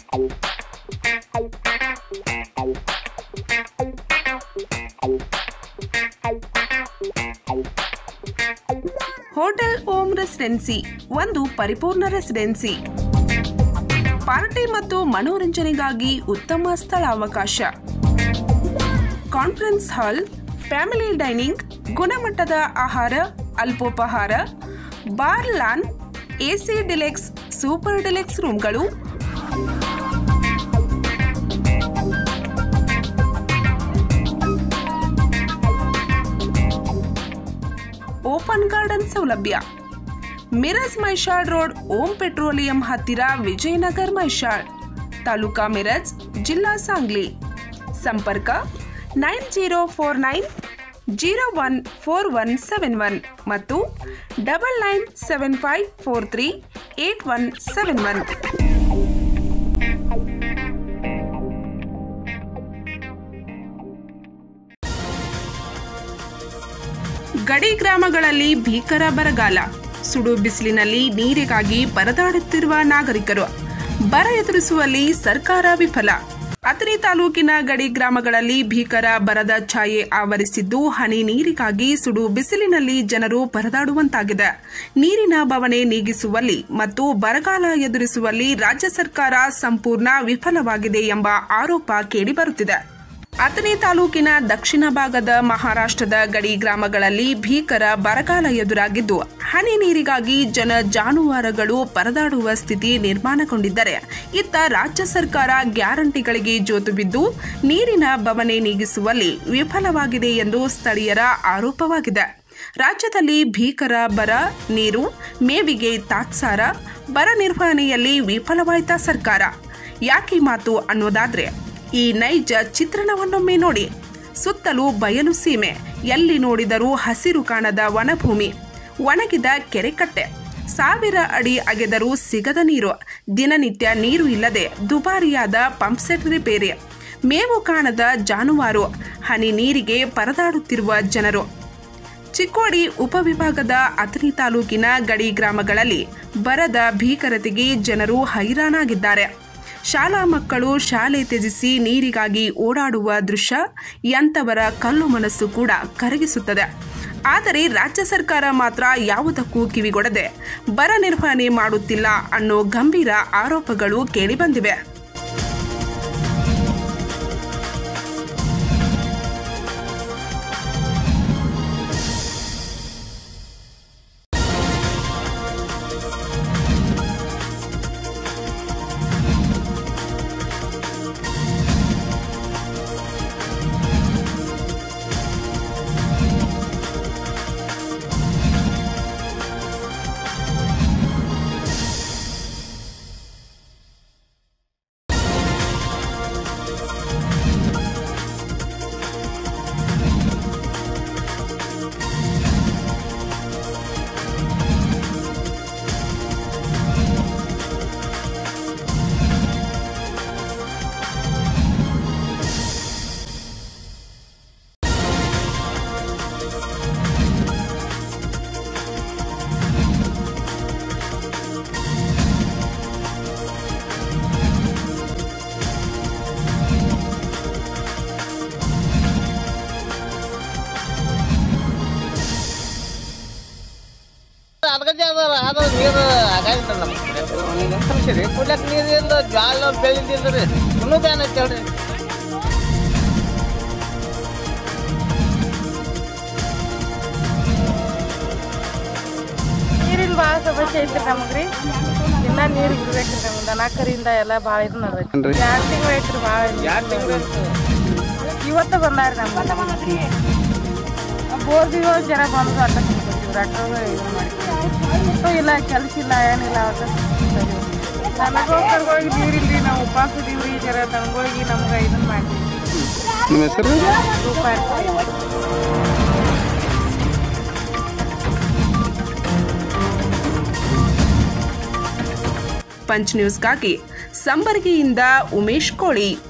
hotel ohm residency ಒಂದು ಪರಿಪೂರ್ಣ residency party ಮತ್ತು ಮನೋರಂಜನೆಗಾಗಿ ಉತ್ತಮ ಸ್ಥಳಾವಕಾಶ ಕಾನ್ಫರೆನ್ಸ್ ಹಾಲ್ ಫ್ಯಾಮಿಲಿ ಡೈನಿಂಗ್ ಗುಣಮಟ್ಟದ ಆಹಾರ ಅಲ್ಪೋಪಹಾರ bar lawn AC deluxe super deluxe ರೂಮ್ಗಳು ಓಪನ್ ಗಾರ್ಡನ್ ಸೌಲಭ್ಯ ಮಿರಜ್ ಮೈಷಾಳ್ ರೋಡ್ ಓಂ ಪೆಟ್ರೋಲಿಯಂ ಹತ್ತಿರ ವಿಜಯನಗರ್ ಮೈಷಾಳ್ ತಾಲೂಕಾ ಮಿರಜ್ ಜಿಲ್ಲಾ ಸಾಂಗ್ಲಿ ಸಂಪರ್ಕ nine zero four nine zero one four one seven one ಮತ್ತು double nine seven five four three eight one seven one ಗಡಿ ಗ್ರಾಮಗಳಲ್ಲಿ ಭೀಕರ ಬರಗಾಲ ಸುಡು ಬಿಸಿಲಿನಲ್ಲಿ ನೀರಿಗಾಗಿ ಪರದಾಡುತ್ತಿರುವ ನಾಗರಿಕರು ಬರ ಎದುರಿಸುವಲ್ಲಿ ಸರ್ಕಾರ ವಿಫಲ ಅಥಣಿ ತಾಲೂಕಿನ ಗಡಿ ಗ್ರಾಮಗಳಲ್ಲಿ ಭೀಕರ ಬರದ ಛಾಯೆ ಆವರಿಸಿದ್ದು ಹನಿ ನೀರಿಗಾಗಿ ಸುಡು ಬಿಸಿಲಿನಲ್ಲಿ ಜನರು ಪರದಾಡುವಂತಾಗಿದೆ ನೀರಿನ ಬವಣೆ ನೀಗಿಸುವಲ್ಲಿ ಮತ್ತು ಬರಗಾಲ ಎದುರಿಸುವಲ್ಲಿ ರಾಜ್ಯ ಸರ್ಕಾರ ಸಂಪೂರ್ಣ ವಿಫಲವಾಗಿದೆ ಎಂಬ ಆರೋಪ ಕೇಳಿಬರುತ್ತಿದೆ ಅಥಣಿ ತಾಲೂಕಿನ ದಕ್ಷಿಣ ಭಾಗದ ಮಹಾರಾಷ್ಟ್ರದ ಗಡಿ ಗ್ರಾಮಗಳಲ್ಲಿ ಭೀಕರ ಬರಗಾಲ ಎದುರಾಗಿದ್ದು ಹನಿ ನೀರಿಗಾಗಿ ಜನ ಜಾನುವಾರುಗಳು ಪರದಾಡುವ ಸ್ಥಿತಿ ನಿರ್ಮಾಣಗೊಂಡಿದ್ದರೆ ಇತ್ತ ರಾಜ್ಯ ಸರ್ಕಾರ ಗ್ಯಾರಂಟಿಗಳಿಗೆ ಜೋತು ಬಿದ್ದು ನೀರಿನ ಬವಣೆ ನೀಗಿಸುವಲ್ಲಿ ವಿಫಲವಾಗಿದೆ ಎಂದು ಸ್ಥಳೀಯರ ಆರೋಪವಾಗಿದೆ ರಾಜ್ಯದಲ್ಲಿ ಭೀಕರ ಬರ ನೀರು ಮೇವಿಗೆ ತಾತ್ಸಾರ ಬರ ನಿರ್ವಹಣೆಯಲ್ಲಿ ವಿಫಲವಾಯ್ತಾ ಸರ್ಕಾರ ಯಾಕೆ ಮಾತು ಅನ್ನೋದಾದ್ರೆ ಈ ನೈಜ ಚಿತ್ರಣವನ್ನೊಮ್ಮೆ ನೋಡಿ ಸುತ್ತಲೂ ಬಯಲು ಸೀಮೆ ಎಲ್ಲಿ ನೋಡಿದರೂ ಹಸಿರು ಕಾಣದ ವನಭೂಮಿ ಒಣಗಿದ ಕೆರೆಕಟ್ಟೆ ಸಾವಿರ ಅಡಿ ಅಗೆದರೂ ಸಿಗದ ನೀರು ದಿನನಿತ್ಯ ನೀರು ಇಲ್ಲದೆ ದುಬಾರಿಯಾದ ಪಂಪ್ಸೆಟ್ ರಿಪೇರಿ ಮೇವು ಕಾಣದ ಜಾನುವಾರು ಹನಿ ನೀರಿಗೆ ಪರದಾಡುತ್ತಿರುವ ಜನರು ಚಿಕ್ಕೋಡಿ ಉಪವಿಭಾಗದ ಅಥಣಿ ತಾಲೂಕಿನ ಗಡಿ ಗ್ರಾಮಗಳಲ್ಲಿ ಬರದ ಭೀಕರತೆಗೆ ಜನರು ಹೈರಾಣಾಗಿದ್ದಾರೆ ಶಾಲಾ ಮಕ್ಕಳು ಶಾಲೆ ತ್ಯಜಿಸಿ ನೀರಿಗಾಗಿ ಓಡಾಡುವ ದೃಶ್ಯ ಎಂಥವರ ಕಲ್ಲು ಮನಸ್ಸು ಕೂಡ ಕರಗಿಸುತ್ತದೆ ಆದರೆ ರಾಜ್ಯ ಸರ್ಕಾರ ಮಾತ್ರ ಯಾವುದಕ್ಕೂ ಕಿವಿಗೊಡದೆ ಬರ ನಿರ್ವಹಣೆ ಮಾಡುತ್ತಿಲ್ಲ ಅನ್ನೋ ಗಂಭೀರ ಆರೋಪಗಳು ಕೇಳಿಬಂದಿವೆ ಅದಕ್ಕೆ ಅದಾರ ಆದ್ರೆ ನೀರು ಆಗಾಗಿಲ್ಲ ನಮ್ಮ ಕಡೆ ಕುಡ್ಲಕ್ ನೀರಿಂದ ಜ್ವಾಲ ಬೆಳೆದಿಲ್ರಿ ಇನ್ನೂ ಬ್ಯಾನ್ ಐತೆ ಹೇಳ್ರಿ ನೀರಿನ ಭಾಳ ಸಮಸ್ಯೆ ಐತ್ರಿ ನಮಗ್ರಿ ದಿನ ನೀರು ಇರ್ಬೇಕ್ರಿ ನಮ್ಗೆ ದನ ಕರಿಯಿಂದ ಎಲ್ಲ ಭಾಳ ಇದು ನಡ್ದೈತಿ ಎರಡು ತಿಂಗಳು ಐತ್ರಿ ಭಾಳ ಇವತ್ತು ಬಂದಾರ ನಮ್ಗೆ ಬೋರ್ದಿಗಳು ಜನ ಬಂದು ಅಡ್ಡ ತುಂಬ್ಕೊತೀವಿ ಡಾಕ್ಟರ್ ಇದು ಮಾಡಿ ಇಲ್ಲ ಕೆಲಸ ಇಲ್ಲ ಏನಿಲ್ಲ ಅವಾಗ ದನಗೋಸ್ಕರಗಳಿಗೆ ನೀರಿಲ್ರಿ ನಾವು ಉಪವಾಸ ಇದೀವ್ರಿ ಜರ ದನಗಳಿಗೆ ನಮ್ಗೆ ಇದನ್ನ ಮಾಡ್ತೀವಿ ನಿಮ್ಮ ಹೆಸರು ರೂಪಾಯಿ ಪಂಚ್ ನ್ಯೂಸ್ಗಾಗಿ ಸಂಬರ್ಗಿಯಿಂದ ಉಮೇಶ್ ಕೋಳಿ